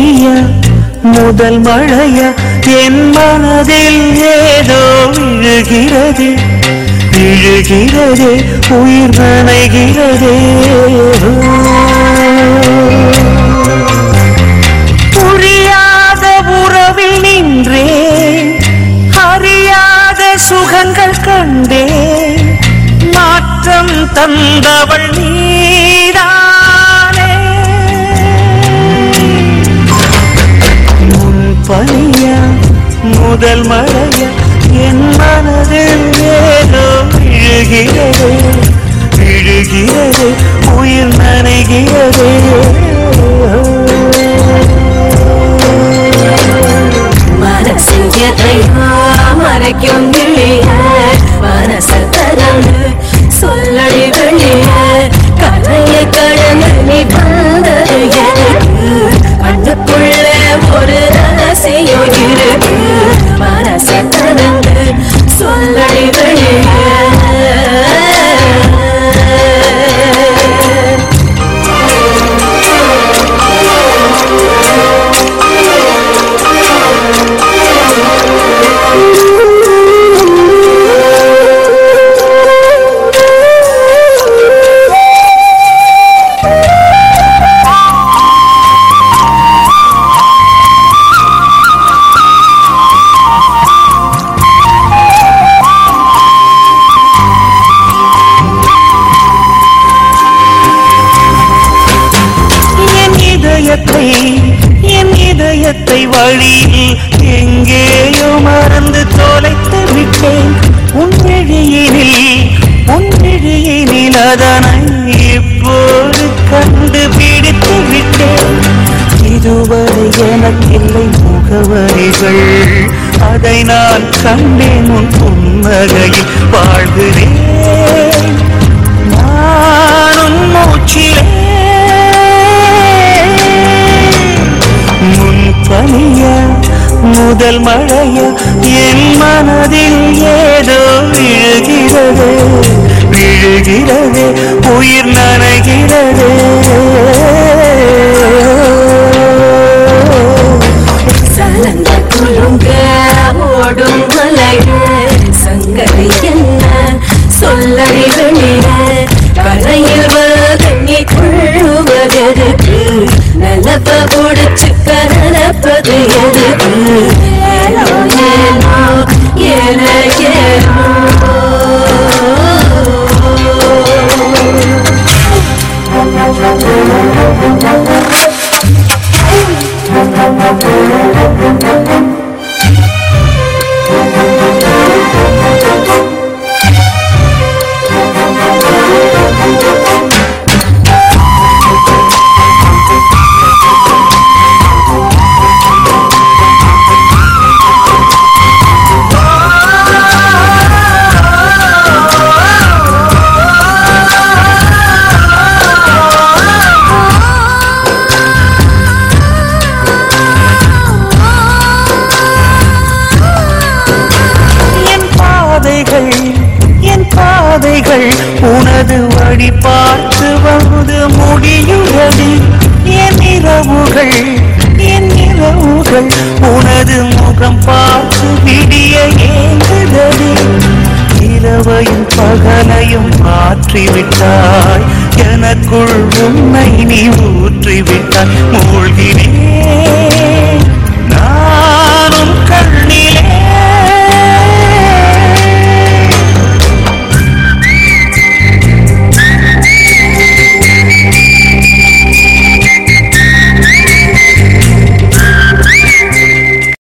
பனியா முதல் மழையா என் மனதில் ஏதோ விழுகிறது விழுகிறது உயிர் நனைகிறதே புரியாத உறவில் நின்றேன் அறியாத சுகங்கள் கண்டேன் மாற்றம் தந்தவள் நீதானே முன் பனியா முதல் மழையா என் மனதில் ஏதோ விழுகிறது விழுகிறது உயிர் நனைகிறது മനസ്സിൽ എത്രയാ മറയ്ക്കും കിളിയ മനസ്സ് തരന്ന് சொல்லடி வெளிய கரையை கடந்து நீ வந்தது எனக்கு கண்ணுக்குள்ள ஒரு ரகசியம் இருக்கு மனசை தரந்து சொல்லடி வெளிய என் இதயத்தை என் இதயத்தை வழியில் எங்கேயோ மறந்து தொலைத்து விட்டேன் உன் விழியினில் உன் விழியினில் அதனை இப்போது கண்டுபிடித்து விட்டேன் இதுவரை எனக்கில்லை முகவரிகள் அதை நான் கண்டேன் உன் புன்னகையில் வாழ்கிறேன் நானும் மூச்சிலே முன் பனியா முதல் மழையா என் மனதில் ஏதோ விழுகிறது விழுகிறது உயிர் நனைகிறது சலங்க குலுங்க ஓடும் மலைய சங்கதி என்ன சொல்லடி வெளிய கரையில் வதங்கி கொள்ளுவதற்கு நிலப்ப முடிச்சுக்க நிலப்பது எதுக்கு ஏனோ ஏனோ ஏன ஏனோ என் பாதைகள் என் பாதைகள் உனது வழி பார்த்து வந்து முடியுறது என் இரவுகள் என் இரவுகள் உனது முகம் பார்த்து விடிய ஏங்குதது இரவையும் பகலையும் மாற்றிவிட்டாய் எனக்குள் உன்னை நீ ஊற்றிவிட்டாய் மூழ்கினேன்